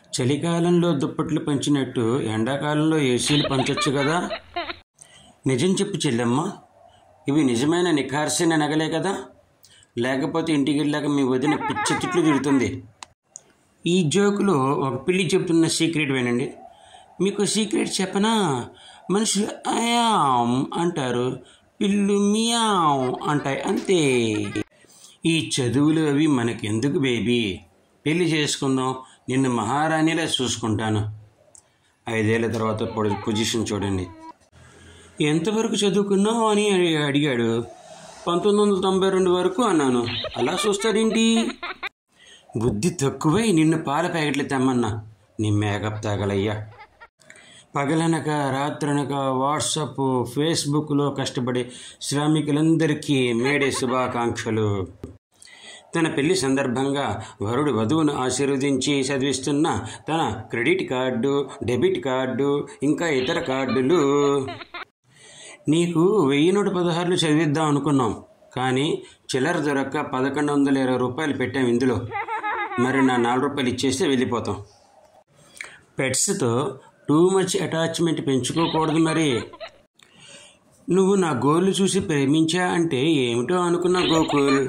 చలికాలంలో దుప్పట్లు పంచినట్టు ఎండాకాలంలో ఏసీలు పంచొచ్చు కదా నిజం చెప్పు చెల్లెమ్మ ఇవి నిజమైన నిఖార్సైన నగలే కదా లేకపోతే ఇంటికి వెళ్ళాక మీ వదిన పిచ్చి తిట్లు తిడుతుంది ఈ జోకులో ఒక పిల్లి చెప్తున్న సీక్రెట్ వినండి మీకు సీక్రెట్ చెప్పనా మనుషులు అయాం అంటారు పిల్లు మియాం అంటాయి అంతే ఈ చదువులు అవి మనకెందుకు బేబీ పెళ్లి చేసుకుందాం నిన్ను మహారాణిలా చూసుకుంటాను ఐదేళ్ల తర్వాత పొడి పొజిషన్ చూడండి ఎంతవరకు చదువుకున్నావు అని అడిగాడు పంతొమ్మిది వందల తొంభై రెండు వరకు అన్నాను అలా చూస్తాడేంటి బుద్ధి తక్కువై నిన్ను పాల ప్యాకెట్లు తెమ్మన్నా నీ మేకప్ తాగలయ్యా పగలనక రాత్రనక వాట్సప్ ఫేస్బుక్లో కష్టపడే శ్రామికులందరికీ మేడే శుభాకాంక్షలు తన పెళ్లి సందర్భంగా వరుడు వధువును ఆశీర్వదించి చదివిస్తున్న తన క్రెడిట్ కార్డు డెబిట్ కార్డు ఇంకా ఇతర కార్డులు నీకు వెయ్యి నూట పదహారులు చదివిద్దాం అనుకున్నాం కానీ చిల్లర దొరక్క పదకొండు వందల ఇరవై రూపాయలు పెట్టాం ఇందులో మరి నా నాలుగు రూపాయలు ఇచ్చేస్తే వెళ్ళిపోతాం పెట్స్తో టూ మచ్ అటాచ్మెంట్ పెంచుకోకూడదు మరి నువ్వు నా గోర్లు చూసి ప్రేమించా అంటే ఏమిటో అనుకున్నా గోకుల్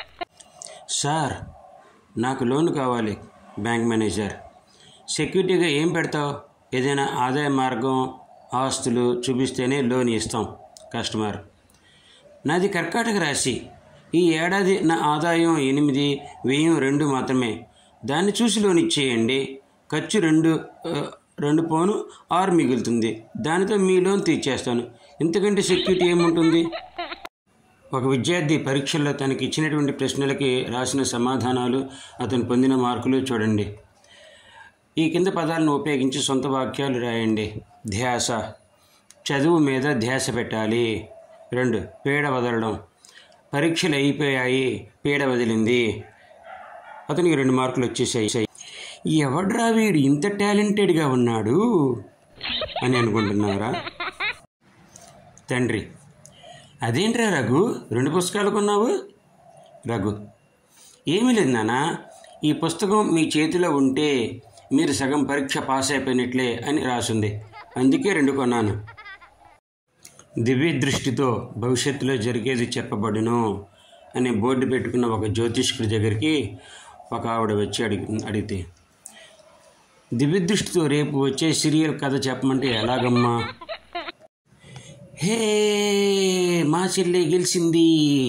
సార్ నాకు లోన్ కావాలి బ్యాంక్ మేనేజర్ సెక్యూరిటీగా ఏం పెడతావు ఏదైనా ఆదాయ మార్గం ఆస్తులు చూపిస్తేనే లోన్ ఇస్తాం కస్టమర్ నాది కర్కాటక రాశి ఈ ఏడాది నా ఆదాయం ఎనిమిది వ్యయం రెండు మాత్రమే దాన్ని చూసి లోన్ ఇచ్చేయండి ఖర్చు రెండు ఆ, రెండు పోను ఆరు మిగులుతుంది దానితో మీ లోన్ తీర్చేస్తాను ఇంతకంటే సెక్యూరిటీ ఏముంటుంది ఒక విద్యార్థి పరీక్షల్లో తనకి ఇచ్చినటువంటి ప్రశ్నలకి రాసిన సమాధానాలు అతను పొందిన మార్కులు చూడండి ఈ కింద పదాలను ఉపయోగించి సొంత వాక్యాలు రాయండి ధ్యాస చదువు మీద ధ్యాస పెట్టాలి రెండు పీడ వదలడం పరీక్షలు అయిపోయాయి పీడ వదిలింది అతనికి రెండు మార్కులు వచ్చేసాయి ఎవడ్రా వీడు ఇంత టాలెంటెడ్గా ఉన్నాడు అని అనుకుంటున్నారా తండ్రి అదేంట్రా రఘు రెండు పుస్తకాలు కొన్నావు రఘు ఏమీ లేదు నాన్న ఈ పుస్తకం మీ చేతిలో ఉంటే మీరు సగం పరీక్ష పాస్ అయిపోయినట్లే అని రాసుంది అందుకే రెండు కొన్నాను దివ్య దృష్టితో భవిష్యత్తులో జరిగేది చెప్పబడును అనే బోర్డు పెట్టుకున్న ఒక జ్యోతిష్కుడి దగ్గరికి ఒక ఆవిడ వచ్చి అడిగి అడిగితే దివ్య దృష్టితో రేపు వచ్చే సీరియల్ కథ చెప్పమంటే ఎలాగమ్మా హే మా చెల్లె గెలిచింది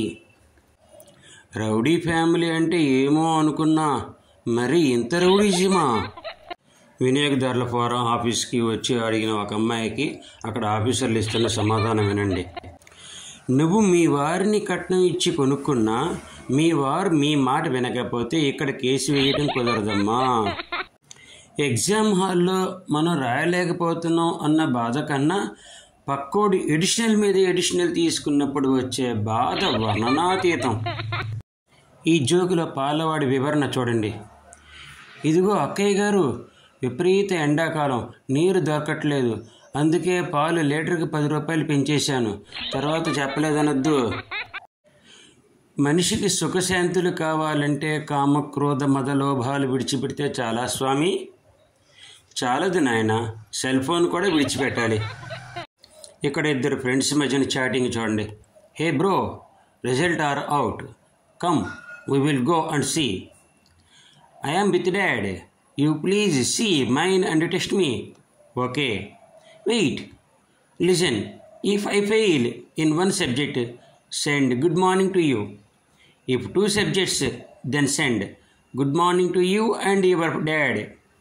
రౌడీ ఫ్యామిలీ అంటే ఏమో అనుకున్నా మరి ఇంత రౌడీజమా వినియోగదారుల ఫోరం ఆఫీస్కి వచ్చి అడిగిన ఒక అమ్మాయికి అక్కడ ఆఫీసర్లు ఇస్తున్న సమాధానం వినండి నువ్వు మీ వారిని కట్నం ఇచ్చి కొనుక్కున్నా మీ వారు మీ మాట వినకపోతే ఇక్కడ కేసు వేయడం కుదరదమ్మా ఎగ్జామ్ హాల్లో మనం రాయలేకపోతున్నాం అన్న బాధ కన్నా పక్కోడి ఎడిషనల్ మీద ఎడిషనల్ తీసుకున్నప్పుడు వచ్చే బాధ వర్ణనాతీతం ఈ జోకులో పాలవాడి వివరణ చూడండి ఇదిగో అక్కయ్య గారు విపరీత ఎండాకాలం నీరు దొరకట్లేదు అందుకే పాలు లీటర్కి పది రూపాయలు పెంచేశాను తర్వాత చెప్పలేదనొద్దు మనిషికి సుఖశాంతులు కావాలంటే కామ క్రోధ మద లోభాలు విడిచిపెడితే చాలా స్వామి చాలదు నాయన సెల్ ఫోన్ కూడా విడిచిపెట్టాలి ఇక్కడ ఇద్దరు ఫ్రెండ్స్ మధ్యన చాటింగ్ చూడండి hey bro result are out come we will go and see I am with dad you please see mine and test me okay wait listen if I fail in one subject send good morning to you if two subjects then send good morning to you and your dad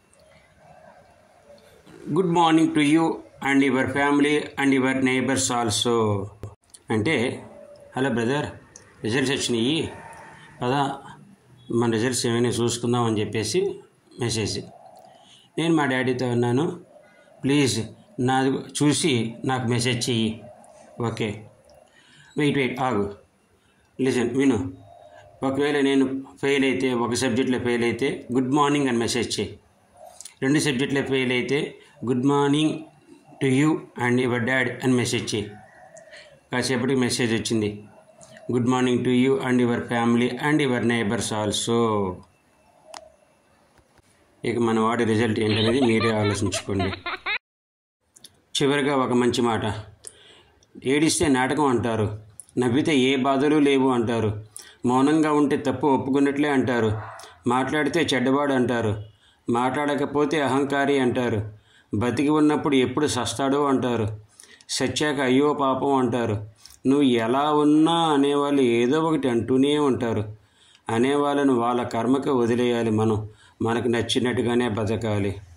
good morning to you and your family and your neighbours also అంటే hello brother results వచ్చినాయి పదా మన results ఏమైనా చూసుకుందాం అని చెప్పేసి message నేను మా డాడీతో అన్నాను ప్లీజ్ నాది చూసి నాకు మెసేజ్ చెయ్యి ఓకే వెయిట్ వెయిట్ ఆగు లిజన్ విను ఒకవేళ నేను ఫెయిల్ అయితే ఒక సబ్జెక్ట్లో ఫెయిల్ అయితే గుడ్ మార్నింగ్ అని మెసేజ్ చేయి రెండు సబ్జెక్టులో ఫెయిల్ అయితే good morning to you and your dad అని మెసేజ్ చేయి కాసేపటికి మెసేజ్ వచ్చింది good morning to you and your family and your neighbours also ఇక మన వాడి రిజల్ట్ ఏంటనేది మీరే ఆలోచించుకోండి చివరిగా ఒక మంచి మాట ఏడిస్తే నాటకం అంటారు నవ్వితే ఏ బాధలు లేవు అంటారు మౌనంగా ఉంటే తప్పు ఒప్పుకున్నట్లే అంటారు మాట్లాడితే చెడ్డవాడు అంటారు మాట్లాడకపోతే అహంకారి అంటారు బతికి ఉన్నప్పుడు ఎప్పుడు సస్తాడో అంటారు సచ్చాక అయ్యో పాపం అంటారు నువ్వు ఎలా ఉన్నా అనేవాళ్ళు ఏదో ఒకటి అంటూనే ఉంటారు అనేవాళ్ళను వాళ్ళ కర్మకు వదిలేయాలి మనం మనకు నచ్చినట్టుగానే బతకాలి